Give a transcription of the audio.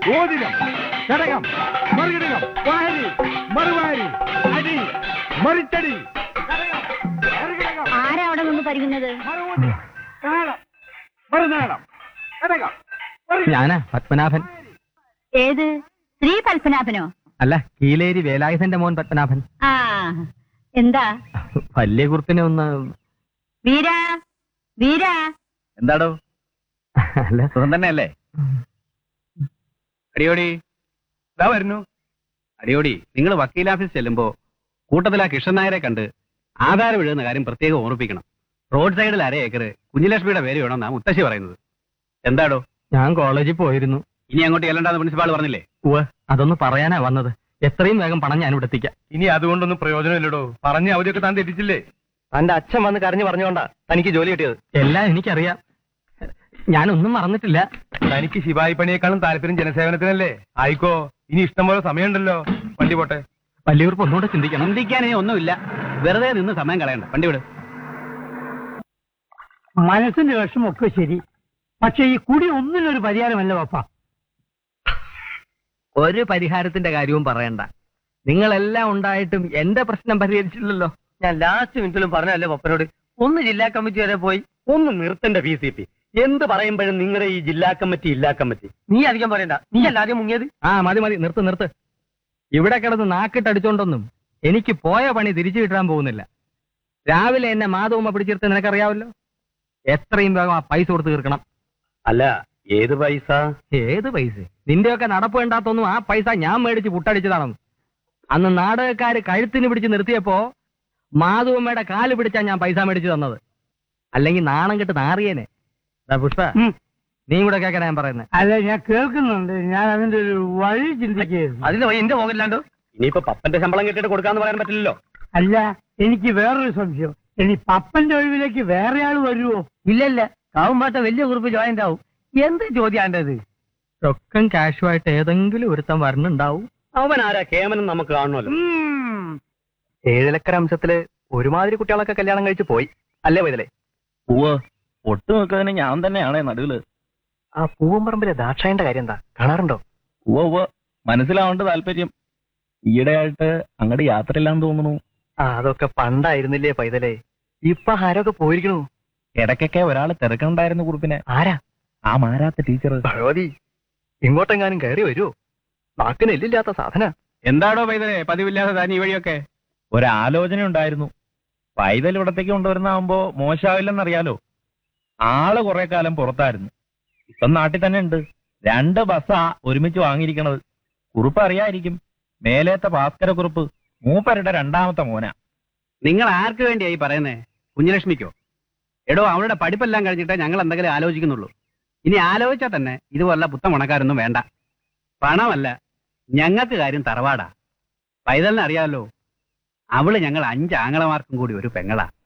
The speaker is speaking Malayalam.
ഓതിരം ഘടകം മറുഘടകം വാരി മറുവാരി അടി മറിച്ചടി ഘടകം, മറുഘടകം, ആരാ അവിടെ നിന്ന് പരിങ്ങുന്നത് മറുഊതി, താളം, മറുനാളം ഘടകം മറു- ഞാനാ പത്മനാഭൻ ഏത് ശ്രീ പത്മനാഭനോ അല്ല കീലേരി വേലായുധന്റെ മോൻ പത്മനാഭൻ ആ എന്താ വലിയ കുറുപ്പിനെ ഒന്ന് വീരാ വീരാ എന്താടോ അല്ല സുഖം തന്നെയല്ലേ അടിയോടി ഇതാ വരുന്നു അടിയോടി നിങ്ങൾ വക്കീൽ ഓഫീസ് ചെല്ലുമ്പോ കൂട്ടത്തിൽ ആ കൃഷ്ണൻ നായരെ കണ്ട് ആധാരം എഴുതുന്ന കാര്യം പ്രത്യേകം ഓർമ്മിപ്പിക്കണം റോഡ് സൈഡിൽ അര ഏക്കർ കുഞ്ഞിലക്ഷ്മിയുടെ പേര് വേണമെന്നാ മുത്തശ്ശി പറയുന്നത് എന്താടോ ഞാൻ കോളേജിൽ പോയിരുന്നു ഇനി അങ്ങോട്ട് ചെല്ലണ്ടെന്ന് പ്രിൻസിപ്പാൾ പറഞ്ഞില്ലേ ഉവ്വ് അതൊന്ന് പറയാനാ വന്നത് എത്രയും വേഗം പണം ഞാൻ ഇവിടെ എത്തിക്കാം ഇനി അതുകൊണ്ടൊന്നും പ്രയോജനമില്ലടോ പറഞ്ഞ അവധിയൊക്കെ താൻ തെറ്റിച്ചില്ലേ തന്റെ അച്ഛൻ വന്ന് കരഞ്ഞു പറഞ്ഞോണ്ടാ തനിക്ക് ജോലി കിട്ടിയത് എല്ലാം എനിക്കറിയാം ഞാനൊന്നും മറന്നിട്ടില്ല തനിക്ക് ശിവായി പണിയേക്കാളും താല്പര്യം ജനസേവനത്തിനല്ലേ ആയിക്കോ ഇനി ഇഷ്ടംപോലെ സമയമുണ്ടല്ലോ വണ്ടി പോട്ടെ വലിയവർക്ക് ഒന്നുകൂടെ ചിന്തിക്കണം ചിന്തിക്കാനേ ഒന്നുമില്ല വെറുതെ നിന്ന് സമയം കളയണ്ട വണ്ടി വിട് മനസ്സിന്റെ വിഷമൊക്കെ ശരി പക്ഷെ ഈ കുടി ഒന്നിനൊരു പരിഹാരമല്ല പപ്പ ഒരു പരിഹാരത്തിന്റെ കാര്യവും പറയണ്ട നിങ്ങളെല്ലാം ഉണ്ടായിട്ടും എന്റെ പ്രശ്നം പരിഹരിച്ചില്ലല്ലോ ഞാൻ ലാസ്റ്റ് മിനിറ്റിലും പറഞ്ഞല്ലേ പപ്പനോട് ഒന്ന് ജില്ലാ കമ്മിറ്റി വരെ പോയി ഒന്ന് നിർത്തണ്ട പി സി പി എന്ത് പറയുമ്പോഴും നിങ്ങളുടെ ഈ ജില്ലാ കമ്മിറ്റി ഇല്ലാ കമ്മിറ്റി നീ അധികം പറയണ്ട നീ അല്ലാതെ മുങ്ങിയത് ആ മതി മതി നിർത്ത് നിർത്ത് ഇവിടെ കിടന്ന് നാക്കിട്ടടിച്ചോണ്ടൊന്നും എനിക്ക് പോയ പണി തിരിച്ചു കിട്ടാൻ പോകുന്നില്ല രാവിലെ എന്നെ മാധവമ്മ പിടിച്ചെടുത്ത് നിനക്കറിയാവല്ലോ എത്രയും വേഗം ആ പൈസ കൊടുത്ത് തീർക്കണം അല്ല ഏത് പൈസ ഏത് പൈസ നിന്റെയൊക്കെ നടപ്പ് വേണ്ടാത്തൊന്നും ആ പൈസ ഞാൻ മേടിച്ച് പുട്ടടിച്ചതാണെന്ന് അന്ന് നാടകക്കാര് കഴുത്തിന് പിടിച്ച് നിർത്തിയപ്പോ മാധവമ്മയുടെ കാല് പിടിച്ചാ ഞാൻ പൈസ മേടിച്ചു തന്നത് അല്ലെങ്കിൽ നാണം കെട്ട് നാറിയേനെ ദാ പുഷ്പ ഉം. നീ കൂടെ കേൾക്കണ ഞാൻ പറയുന്നത് അല്ല ഞാൻ കേൾക്കുന്നുണ്ട് ഞാൻ അതിന്റെ ഒരു വഴി ചിന്തിക്കുകയായിരുന്നു അതിന് വഴി എന്റെ പോകില്ലാണ്ടോ ഇനിയിപ്പോ പപ്പന്റെ ശമ്പളം കിട്ടിയിട്ട് കൊടുക്കാന്ന് പറയാൻ പറ്റില്ലല്ലോ അല്ല എനിക്ക് വേറൊരു സംശയം ഇനി പപ്പന്റെ ഒഴിവിലേക്ക് വേറെ ആൾ വരുമോ ഇല്ല ഇല്ല കാവുമ്പാട്ട വലിയ കുറിപ്പ് ജോയിന്റ് ആവും എന്ത് ചോദ്യാണ്ടത് റൊക്കം കാഷുമായിട്ട് ഏതെങ്കിലും ഒരുത്തം വരണുണ്ടാവും അവൻ ആരാ കേമനും നമുക്ക് കാണണമല്ലോ ഏഴിലക്കര അംശത്തില് ഒരുമാതിരി കുട്ടികളൊക്കെ കല്യാണം കഴിച്ച് പോയി അല്ലേ വൈതലേ ഉവ്വ് ഒട്ടു നോക്കുന്നതിന് ഞാൻ തന്നെയാണേ നടുവില് ആ പൂവമ്പറമ്പിലെ ദാക്ഷായന്റെ കാര്യം എന്താ കാണാറുണ്ടോ ഉവ്വ് ഉവ്വ് മനസ്സിലാവേണ്ട താല്പര്യം ഈയിടെയായിട്ട് അങ്ങോട്ട് യാത്രയില്ലാന്ന് തോന്നുന്നു ആ അതൊക്കെ പണ്ടായിരുന്നില്ലേ പൈതലേ ഇപ്പൊ ആരൊക്കെ പോയിരിക്കണു ഇടയ്ക്കൊക്കെ ഒരാൾ തിരക്കുണ്ടായിരുന്നു കുറിപ്പിനെ ആരാ ആ മാരാത്ത ടീച്ചർ ഭഗവതി ഇങ്ങോട്ടെങ്ങാനും കയറി വരുമോ നാക്കിന് എല്ലില്ലാത്ത സാധന എന്താടോ പൈതലേ പതിവില്ലാതെ താൻ ഈ വഴിയൊക്കെ ഒരാലോചന ഉണ്ടായിരുന്നു പൈതൽ ഇവിടത്തേക്ക് കൊണ്ടുവരുന്നാകുമ്പോ മോശമാവില്ലെന്നറിയാലോ ആള് കുറെ കാലം പുറത്തായിരുന്നു ഇപ്പം നാട്ടിൽ തന്നെ ഉണ്ട് രണ്ട് ബസ്സാ ഒരുമിച്ച് വാങ്ങിയിരിക്കണത് കുറുപ്പ് അറിയായിരിക്കും മേലേത്തെ ഭാസ്കര കുറുപ്പ് മൂപ്പരുടെ രണ്ടാമത്തെ മോന നിങ്ങൾ ആർക്ക് വേണ്ടിയായി പറയുന്നേ കുഞ്ഞലക്ഷ്മിക്കോ എടോ അവളുടെ പഠിപ്പെല്ലാം കഴിഞ്ഞിട്ടേ ഞങ്ങൾ എന്തെങ്കിലും ആലോചിക്കുന്നുള്ളൂ ഇനി ആലോചിച്ചാൽ തന്നെ ഇതുപോലുള്ള പുത്തൻ ഉണക്കാരൊന്നും വേണ്ട പണമല്ല ഞങ്ങൾക്ക് കാര്യം തറവാടാ പൈതലിനെ അറിയാമല്ലോ അവള് ഞങ്ങൾ അഞ്ച് ആങ്ങളമാർക്കും കൂടി ഒരു പെങ്ങളാ